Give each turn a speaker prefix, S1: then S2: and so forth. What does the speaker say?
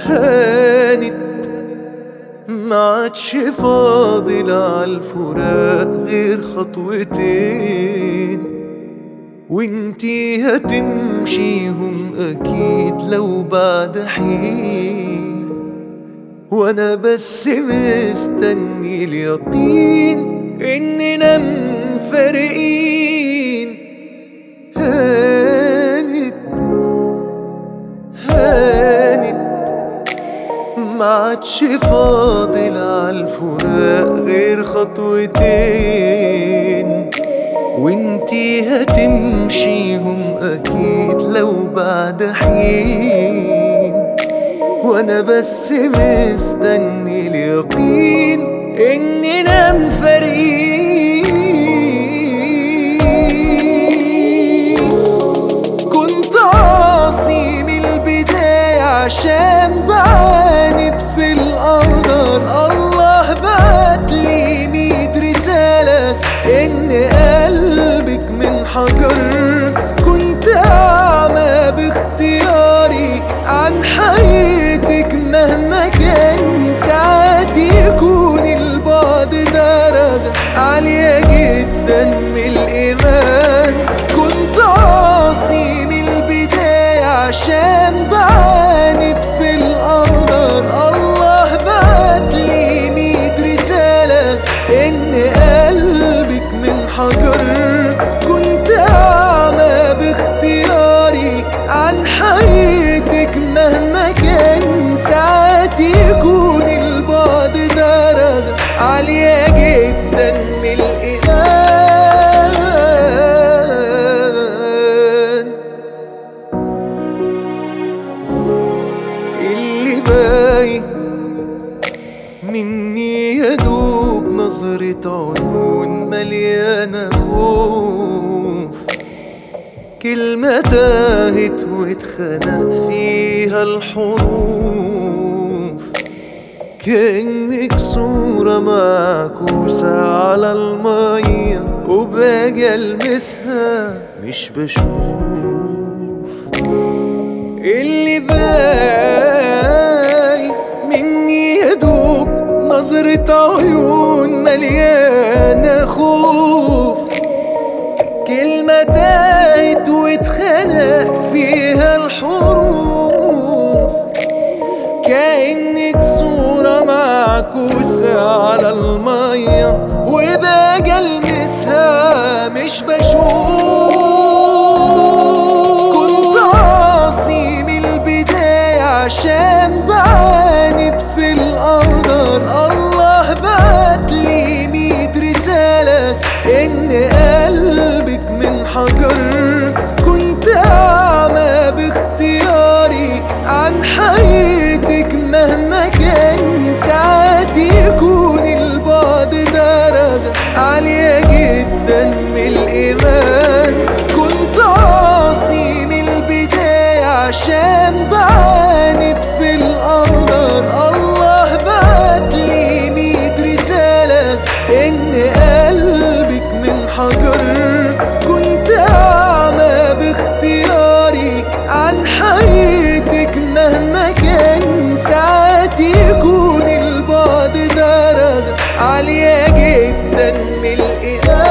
S1: هانت ما عادش فاضل عالفراق غير خطوتين وانتي هتمشيهم اكيد لو بعد حين وانا بس مستني اليقين اننا مفارقين هانت هانت ما عادش فاضل عالفراق غير خطوتين وانتي هتمشيهم اكيد لو بعد حين وانا بس مستني اليقين اننا مفارقين كنت عاصي من البداية عشان بعاند في القدر الله بعتلي ميت رسالة إن قلبك من حجر كنت أعمى باختياري عن حياتك مهما كان ساعات يكون البعد درجة عالية جدا من الإيمان كنت عاصي من البداية عشان بعاند في القدر الله بعتلي ميت رسالة إن قلبك من حجر كنت أعمى باختياري عن حياتك مهما كان ساعات يكون البعد درجة عالية جدا من الإيمان اللي باين مني يدوب نظرة عيون مليانة خوف كلمة تاهت واتخنق فيها الحروف كأنك صورة معكوسة على المية وباجي ألمسها مش بشوف اللي باي مني يدوب نظرة عيون مليانة خوف كلمة تاهت واتخنق فيها الحروف كأنك صورة معكوسة على المية وباجي ألمسها مش بشوف كنت عاصي من البداية عشان بعاند في القدر الله بعتلي ميت رسالة إن قلبك من حجر كنت أعمى باختياري عن حياتك مهما كان ساعات يكون البعد درجة عالية جدا من الإيمان كنت عاصي من البداية عشان بعاند في القدر الله بعتلي ميت رسالة إن قلبك من حجر كنت أعمى باختياري عن حياتك مهما كان ساعات يكون البعد درجة عالية جدا من الإيمان